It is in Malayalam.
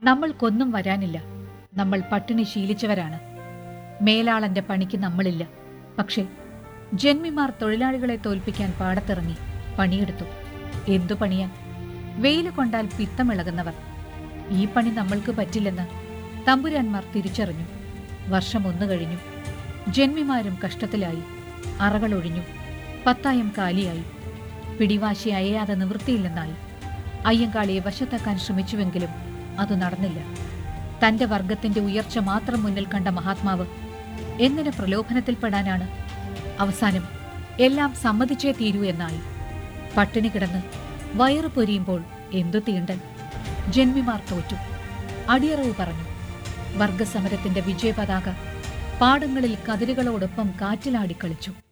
നമ്മൾക്കൊന്നും വരാനില്ല നമ്മൾ പട്ടിണി ശീലിച്ചവരാണ് മേലാളന്റെ പണിക്ക് നമ്മളില്ല പക്ഷേ ജന്മിമാർ തൊഴിലാളികളെ തോൽപ്പിക്കാൻ പാടത്തിറങ്ങി പണിയെടുത്തു എന്തു പണിയാൻ വെയില് കൊണ്ടാൽ പിത്തമിളകുന്നവർ ഈ പണി നമ്മൾക്ക് പറ്റില്ലെന്ന് തമ്പുരാന്മാർ തിരിച്ചറിഞ്ഞു വർഷം ഒന്നു കഴിഞ്ഞു ജന്മിമാരും കഷ്ടത്തിലായി അറകളൊഴിഞ്ഞു പത്തായം കാലിയായി പിടിവാശി അയയാതെ നിവൃത്തിയില്ലെന്നായി അയ്യങ്കാളിയെ വശത്താക്കാൻ ശ്രമിച്ചുവെങ്കിലും അത് നടന്നില്ല തന്റെ വർഗത്തിന്റെ ഉയർച്ച മാത്രം മുന്നിൽ കണ്ട മഹാത്മാവ് എങ്ങനെ പ്രലോഭനത്തിൽപ്പെടാനാണ് അവസാനം എല്ലാം സമ്മതിച്ചേ തീരൂ എന്നായി പട്ടിണി കിടന്ന് വയറു പൊരിയുമ്പോൾ എന്തു തീണ്ടൻ ജന്മിമാർ തോറ്റു അടിയറവ് പറഞ്ഞു വർഗസമരത്തിന്റെ വിജയപതാക പാടങ്ങളിൽ കതിരുകളോടൊപ്പം കാറ്റിലാടിക്കളിച്ചു